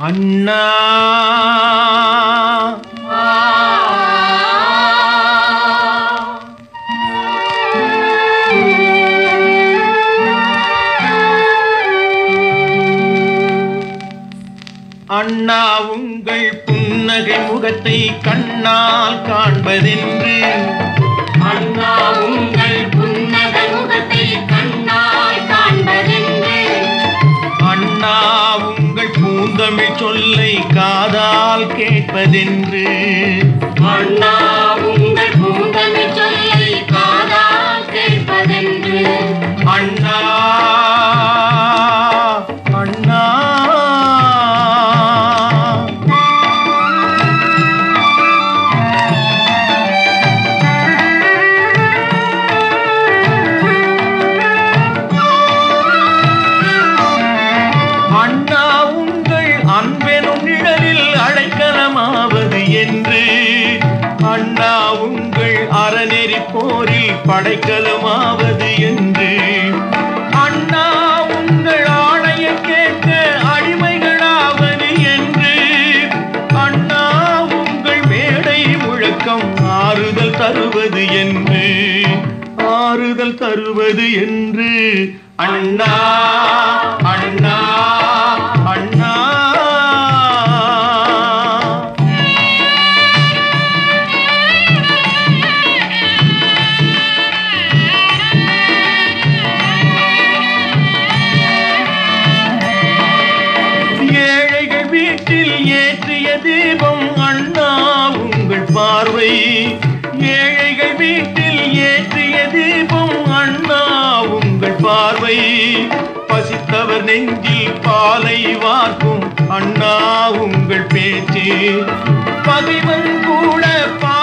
அண்ணா அண்ணா உங்கள் புன்னகை முகத்தை கண்ணால் காண்பதென்று அண்ணா உங்கள் புன்னகை முகத்தை கண்ணால் காண்பதென்று அண்ணா உங்கள் பூந்தமிழ் சொல்லை காதால் கேட்பதென்று அண்ணா உங்கள் பூந்தமிழ் சொல்லை காதால் கேட்பதென்று அண்ணா அண்ணா அண்ணா உங்கள் அன்பெனும் நிழலில் அடைக்கலமாவது என்று அண்ணா உங்கள் அறநெறி போரில் படைக்கலமாவது என்று அண்ணா உங்கள் ஆணையை கேட்க அடிமைகளாவது என்று அண்ணா உங்கள் மேடை முழக்கம் ஆறுதல் தருவது என்று ஆறுதல் தருவது என்று அண்ணா அண்ணா அண்ணா ஏழைகள் வீட்டில் ஏற்றிய தீபம் அண்ணா உங்கள் பார்வை ஏழைகள் வீட்டில் ஏற்றிய தீபம் அண்ணா உங்கள் பார்வை பசித்தவர் நெஞ்சில் பாலை வார்க்கும் அண்ணா உங்கள் பேச்சு பகைவன் கூட பா